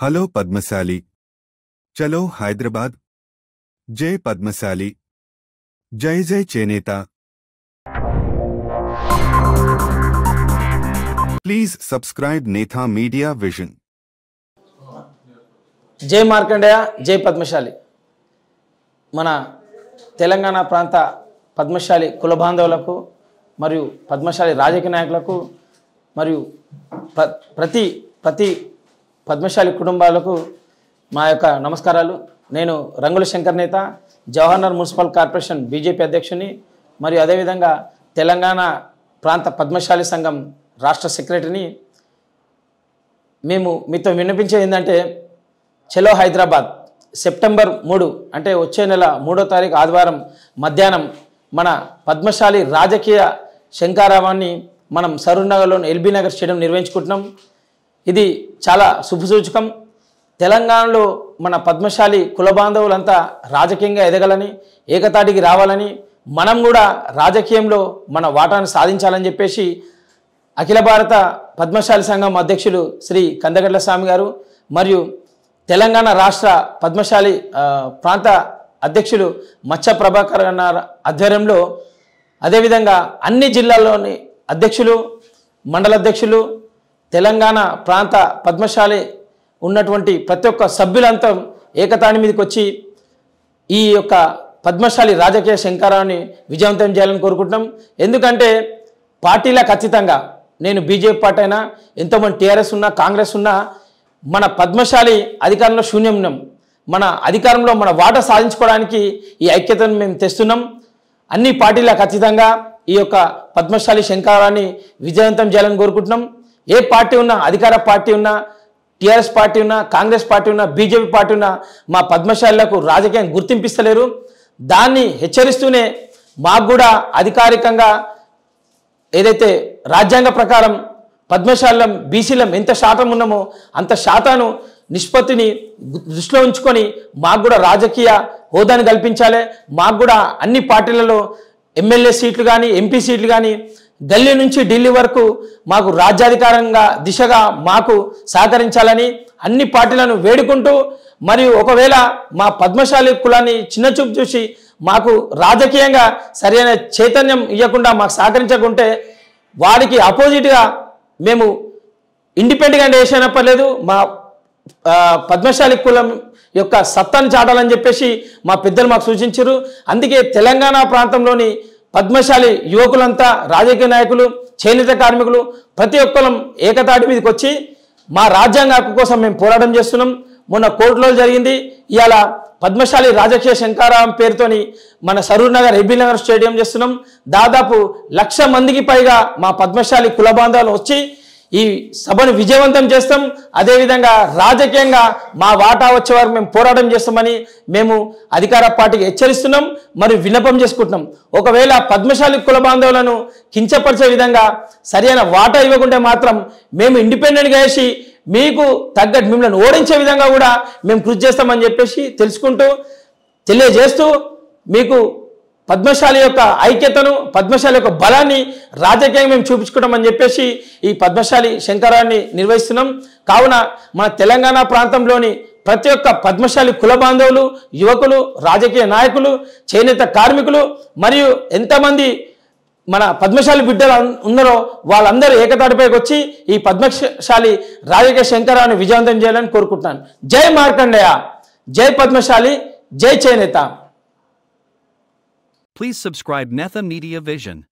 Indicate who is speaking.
Speaker 1: Hello Padmashali చలో హైదరాబాద్ జై పద్మశాలి జై జై చేనేత ప్లీజ్ సబ్స్క్రైబ్ నేతా మీడియా విజన్
Speaker 2: జై మార్కండేయ జై పద్మశాలి మన తెలంగాణ ప్రాంత పద్మశాలి కుల బాంధవులకు మరియు పద్మశాలి రాజకీయ నాయకులకు మరియు ప్ర ప్రతి ప్రతి పద్మశాలి కుటుంబాలకు మా యొక్క నమస్కారాలు నేను రంగుల శంకర్ నేత జవహర్నగర్ మున్సిపల్ కార్పొరేషన్ బీజేపీ అధ్యక్షుని మరియు అదేవిధంగా తెలంగాణ ప్రాంత పద్మశాలి సంఘం రాష్ట్ర సెక్రటరీని మేము మీతో వినిపించేది ఏంటంటే చలో హైదరాబాద్ సెప్టెంబర్ మూడు అంటే వచ్చే నెల మూడో తారీఖు ఆదివారం మధ్యాహ్నం మన పద్మశాలి రాజకీయ శంకారావాన్ని మనం సరూర్నగర్లోని ఎల్బీ నగర్ స్టేడియం నిర్వహించుకుంటున్నాం ఇది చాలా శుభసూచకం తెలంగాణలో మన పద్మశాలి కుల బాంధవులంతా రాజకీయంగా ఎదగాలని ఏకతాటికి రావాలని మనం కూడా రాజకీయంలో మన వాటాను సాధించాలని చెప్పేసి అఖిల భారత పద్మశాలి సంఘం అధ్యక్షులు శ్రీ కందగడ్ల స్వామి గారు మరియు తెలంగాణ రాష్ట్ర పద్మశాలి ఆ, ప్రాంత అధ్యక్షులు మచ్చ ప్రభాకర్ అన్న ఆధ్వర్యంలో అదేవిధంగా అన్ని జిల్లాల్లోని అధ్యక్షులు మండల అధ్యక్షులు తెలంగాణ ప్రాంత పద్మశాలి ఉన్నటువంటి ప్రతి ఒక్క సభ్యులంతా ఏకతాని మీదకి వచ్చి ఈ యొక్క పద్మశాలి రాజకీయ శంకరాన్ని విజయవంతం చేయాలని కోరుకుంటున్నాం ఎందుకంటే పార్టీలకు ఖచ్చితంగా నేను బీజేపీ పార్టీ అయినా ఎంతోమంది టీఆర్ఎస్ ఉన్నా కాంగ్రెస్ ఉన్నా మన పద్మశాలి అధికారంలో శూన్యం ఉన్నాం మన అధికారంలో మన వాటా సాధించుకోవడానికి ఈ ఐక్యతను మేము తెస్తున్నాం అన్ని పార్టీల ఖచ్చితంగా ఈ యొక్క పద్మశాలి శంకరాన్ని విజయవంతం చేయాలని కోరుకుంటున్నాం ఏ పార్టీ ఉన్నా అధికార పార్టీ ఉన్నా టీఆర్ఎస్ పార్టీ ఉన్నా కాంగ్రెస్ పార్టీ ఉన్నా బీజేపీ పార్టీ ఉన్నా మా పద్మశాలకు రాజకీయం గుర్తింపిస్తలేరు దాన్ని హెచ్చరిస్తూనే మాకు కూడా అధికారికంగా ఏదైతే రాజ్యాంగ ప్రకారం పద్మశాలం బీసీలం ఎంత శాతం ఉన్నామో అంత శాతాను నిష్పత్తిని గు- దృష్టిలో ఉంచుకొని మాకు కూడా రాజకీయ హోదాని కల్పించాలి మాకు కూడా అన్ని పార్టీలలో ఎమ్మెల్యే సీట్లు కానీ ఎంపీ సీట్లు కానీ గల్లీ నుంచి ఢిల్లీ వరకు మాకు రాజ్యాధికారంగా దిశగా మాకు సహకరించాలని అన్ని పార్టీలను వేడుకుంటూ మరియు ఒకవేళ మా పద్మశాలి కులాన్ని చిన్న చూపు చూసి మాకు రాజకీయంగా సరైన చైతన్యం ఇవ్వకుండా మాకు సహకరించకుంటే వారికి అపోజిట్గా మేము ఇండిపెండెంట్గా వేసిన పర్లేదు మా ఆ, పద్మశాలి కులం యొక్క సత్తాన్ని చాటాలని చెప్పేసి మా పెద్దలు మాకు సూచించారు అందుకే తెలంగాణ ప్రాంతంలోని పద్మశాలి యువకులంతా రాజకీయ నాయకులు చేనేత కార్మికులు ప్రతి ఒక్కరం ఏకతాటి మీదకి వచ్చి మా రాజ్యాంగ హక్కు కోసం మేము పోరాటం చేస్తున్నాం మొన్న కోర్టులో జరిగింది ఇవాళ పద్మశాలి రాజకీయ శంకారాం పేరుతోని మన సరూర్ నగర్ ఎబీ నగర్ స్టేడియం చేస్తున్నాం దాదాపు లక్ష మందికి పైగా మా పద్మశాలి కుల బాంధవులు వచ్చి ఈ సభను విజయవంతం చేస్తాం అదేవిధంగా రాజకీయంగా మా వాటా వచ్చే వరకు మేము పోరాటం చేస్తామని మేము అధికార పార్టీకి హెచ్చరిస్తున్నాం మరియు విన్నపం చేసుకుంటున్నాం ఒకవేళ పద్మశాలి కుల బాంధవులను కించపరిచే విధంగా సరైన వాటా ఇవ్వకుంటే మాత్రం మేము ఇండిపెండెంట్గా వేసి మీకు తగ్గట్టు మిమ్మల్ని ఓడించే విధంగా కూడా మేము కృషి చేస్తామని చెప్పేసి తెలుసుకుంటూ తెలియజేస్తూ మీకు పద్మశాలి యొక్క ఐక్యతను పద్మశాలి యొక్క బలాన్ని రాజకీయంగా మేము చూపించుకుంటామని చెప్పేసి ఈ పద్మశాలి శంకరాన్ని నిర్వహిస్తున్నాం కావున మన తెలంగాణ ప్రాంతంలోని ప్రతి ఒక్క పద్మశాలి కుల బాంధవులు యువకులు రాజకీయ నాయకులు చేనేత కార్మికులు మరియు ఎంతమంది మన పద్మశాలి బిడ్డలు అన్- ఉన్నారో వాళ్ళందరూ ఏకతాటిపైకి వచ్చి ఈ పద్మశాలి రాజకీయ శంకరాన్ని విజయవంతం చేయాలని కోరుకుంటున్నాను జై మార్కండేయ జై పద్మశాలి జై చేనేత
Speaker 3: Please subscribe Netha Media Vision.